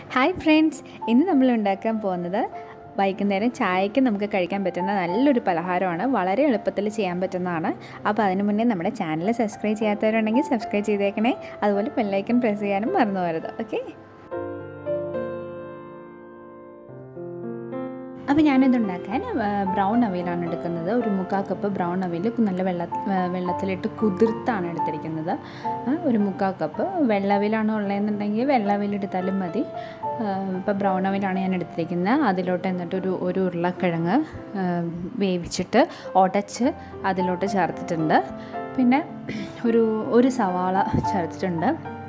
Hi friends ഇന്ന് നമ്മൾ ഉണ്ടാക്കാൻ പോകുന്നത് വൈകുന്നേരം ചായയ്ക്ക് നമുക്ക് കഴിക്കാൻ പറ്റുന്ന നല്ലൊരു പലഹാരമാണ് വളരെ എളുപ്പത്തിൽ ചെയ്യാൻ പറ്റുന്നതാണ് അപ്പോൾ അതിന് മുന്നേ നമ്മുടെ ചാനൽ സബ്സ്ക്രൈബ് ചെയ്യാത്തവരുണ്ടെങ്കിൽ സബ്സ്ക്രൈബ് ചെയ്തേക്കണേ അതുപോലെ ബെല്ലൈക്കൺ പ്രസ് ചെയ്യാനും മറന്നു പോകരുത് ഓക്കെ അപ്പോൾ ഞാനിത് ഉണ്ടാക്കാൻ ബ്രൗൺ അവയിലാണ് എടുക്കുന്നത് ഒരു മുക്കാൽ കപ്പ് ബ്രൗൺ അവയിൽ നല്ല വെള്ള വെള്ളത്തിലിട്ട് കുതിർത്താണ് എടുത്തിരിക്കുന്നത് ആ, ഒരു മുക്കാൽ കപ്പ് വെള്ളവിലാണ് ഉള്ളതെന്നുണ്ടെങ്കിൽ വെള്ളവിൽ എടുത്താലും മതി ഇപ്പോൾ ബ്രൗൺ അവയിലാണ് ഞാൻ എടുത്തിരിക്കുന്നത് അതിലോട്ട് എന്നിട്ട് ഒരു ഒരു ഉരുളക്കിഴങ്ങ് ആ, വേവിച്ചിട്ട് ഉടച്ച് അതിലോട്ട് ചേർത്തിട്ടുണ്ട് പിന്നെ ഒരു ഒരു സവാള ചേർത്തിട്ടുണ്ട്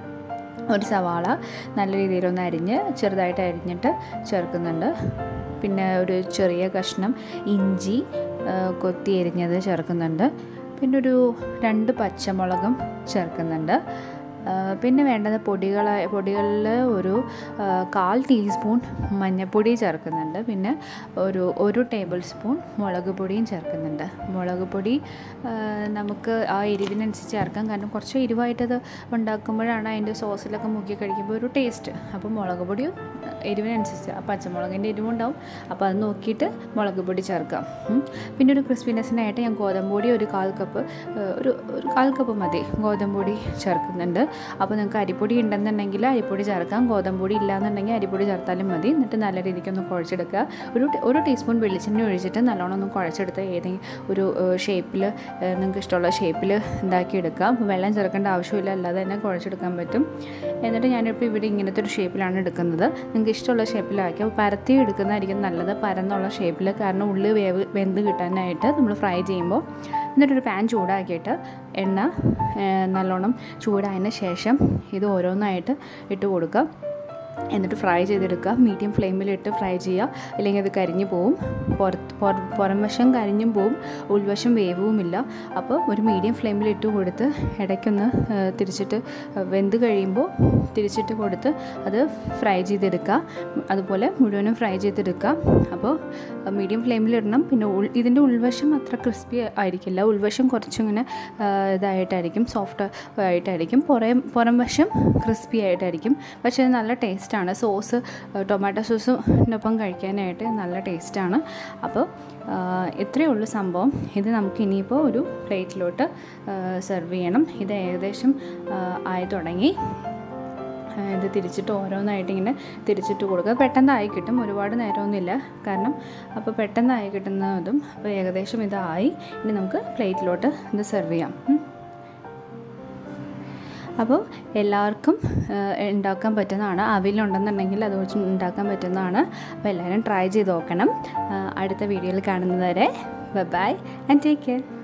ഒരു സവാള നല്ല രീതിയിലൊന്ന് അരിഞ്ഞ് ചെറുതായിട്ട് അരിഞ്ഞിട്ട് ചേർക്കുന്നുണ്ട് പിന്നെ ഒരു ചെറിയ കഷ്ണം ഇഞ്ചി ആ, കൊത്തി എരിഞ്ഞത് ചേർക്കുന്നുണ്ട് പിന്നെ ഒരു രണ്ട് പച്ചമുളകും ചേർക്കുന്നുണ്ട് ആ, പിന്നെ വേണ്ടത് പൊടികൾ പൊടികളിൽ ഒരു ആ, കാൽ ടീസ്പൂൺ മഞ്ഞൾപ്പൊടി ചേർക്കുന്നുണ്ട് പിന്നെ ഒരു ഒരു ടേബിൾ സ്പൂൺ മുളക് പൊടിയും ചേർക്കുന്നുണ്ട് മുളക് പൊടി ആ, നമുക്ക് ആ എരിവിനനുസരിച്ച് ചേർക്കാം കാരണം കുറച്ച് എരിവായിട്ടത് ഉണ്ടാക്കുമ്പോഴാണ് അതിൻ്റെ സോസിലൊക്കെ മുക്കി കഴിക്കുമ്പോൾ ഒരു ടേസ്റ്റ് അപ്പോൾ മുളക് പൊടി എരിവിനനുസരിച്ച് ആ പച്ചമുളകിൻ്റെ എരിവുണ്ടാവും അപ്പോൾ അത് നോക്കിയിട്ട് മുളക് പൊടി ചേർക്കാം ഉം. പിന്നെ ഒരു ക്രിസ്പിനെസ്സിനായിട്ട് ഞാൻ ഗോതമ്പ് പൊടി ഒരു കാൽ കപ്പ് ഏഹ്, ഒരു ഒരു കാൽ കപ്പ് മതി ഗോതമ്പ് പൊടി ചേർക്കുന്നുണ്ട് അപ്പോൾ നിങ്ങൾക്ക് അരിപ്പൊടി ഉണ്ടെന്നുണ്ടെങ്കിൽ അരിപ്പൊടി ചേർക്കാം ഗോതമ്പ് പൊടി ഇല്ലാന്നുണ്ടെങ്കിൽ അരിപ്പൊടി ചേർത്താലും മതി എന്നിട്ട് നല്ല രീതിക്ക് ഒന്ന് കുഴച്ചെടുക്കുക ഒരു ടി- ഒരു ടീസ്പൂൺ വെളിച്ചെണ്ണ ഒഴിച്ചിട്ട് നല്ലോണം ഒന്ന് കുഴച്ചെടുത്ത് ഏതെങ്കിലും ഒരു ഷേപ്പിൽ നിങ്ങൾക്ക് ഇഷ്ടമുള്ള ഷേപ്പിൽ ഉണ്ടാക്കിയെടുക്കാം വെള്ളം ചേർക്കേണ്ട ആവശ്യമില്ല അല്ലാതെ തന്നെ കുഴച്ചെടുക്കാൻ പറ്റും എന്നിട്ട് ഞാനിപ്പോൾ ഇവിടെ ഇങ്ങനത്തെ ഒരു ഷേപ്പിലാണ് എടുക്കുന്നത് നിങ്ങൾക്ക് ഇഷ്ടമുള്ള ഷേപ്പിലാക്കി അപ്പോൾ പരത്തി എടുക്കുന്നതായിരിക്കും നല്ലത് പരന്നുള്ള ഷേപ്പിൽ കാരണം ഉള്ളി വേവ് വെന്ത് കിട്ടാനായിട്ട് നമ്മൾ ഫ്രൈ ചെയ്യുമ്പോൾ എന്നിട്ടൊരു പാൻ ചൂടാക്കിയിട്ട് എണ്ണ ഏഹ്, നല്ലോണം ചൂടായതിന് ശേഷം ഇത് ഓരോന്നായിട്ട് ഇട്ട് കൊടുക്കുക എന്നിട്ട് ഫ്രൈ ചെയ്തെടുക്കുക മീഡിയം ഫ്ലെയിമിലിട്ട് ഫ്രൈ ചെയ്യുക അല്ലെങ്കിൽ അത് കരിഞ്ഞു പോവും പുറത്ത് പുറ പുറം വശം കരിഞ്ഞും പോവും ഉൾവശം വേവുമില്ല അപ്പോൾ ഒരു മീഡിയം ഫ്ലെയിമിലിട്ട് കൊടുത്ത് ഇടയ്ക്കൊന്ന് ആ, തിരിച്ചിട്ട് ആ, വെന്ത് കഴിയുമ്പോൾ തിരിച്ചിട്ട് കൊടുത്ത് അത് ഫ്രൈ ചെയ്തെടുക്കുക അതുപോലെ മുഴുവനും ഫ്രൈ ചെയ്തെടുക്കുക അപ്പോൾ മീഡിയം ഫ്ലെയിമിലിടണം പിന്നെ ഉൾ ഇതിൻ്റെ ഉൾവശം അത്ര ക്രിസ്പി ആയിരിക്കില്ല ഉൾവശം കുറച്ചിങ്ങനെ ആ, ഇതായിട്ടായിരിക്കും സോഫ്റ്റ് ആയിട്ടായിരിക്കും പുറം പുറം വശം ക്രിസ്പി ആയിട്ടായിരിക്കും പക്ഷേ ഇത് നല്ല ടേസ്റ്റാണ് സോസ് ടൊമാറ്റോ സോസിനൊപ്പം കഴിക്കാനായിട്ട് നല്ല ടേസ്റ്റാണ് അപ്പോൾ ആ, ഇത്രയേ ഉള്ളൂ സംഭവം ഇത് നമുക്ക് ഇനിയിപ്പോൾ ഒരു പ്ലേറ്റിലോട്ട് സെർവ് ചെയ്യണം ഇത് ഏകദേശം ആ, ആയി തുടങ്ങി ആ, ഇത് തിരിച്ചിട്ട് ഓരോന്നായിട്ട് ഇങ്ങനെ തിരിച്ചിട്ട് കൊടുക്കുക പെട്ടെന്ന് ആയി കിട്ടും ഒരുപാട് നേരമൊന്നുമില്ല കാരണം അപ്പോൾ പെട്ടെന്ന് ആയി കിട്ടുന്നതും അപ്പോൾ ഏകദേശം ഇതായി ഇനി നമുക്ക് പ്ലേറ്റിലോട്ട് ഇത് സെർവ് ചെയ്യാം ഉം. അപ്പോൾ എല്ലാവർക്കും ആ, ഉണ്ടാക്കാൻ പറ്റുന്നതാണ് അവിലുണ്ടെന്നുണ്ടെങ്കിൽ അത് വെച്ച് ഉണ്ടാക്കാൻ പറ്റുന്നതാണ് അപ്പോൾ എല്ലാവരും ട്രൈ ചെയ്ത് നോക്കണം ആ, അടുത്ത വീഡിയോയിൽ കാണുന്നത് വരെ ബൈ ആൻഡ് ടേക്ക് കെയർ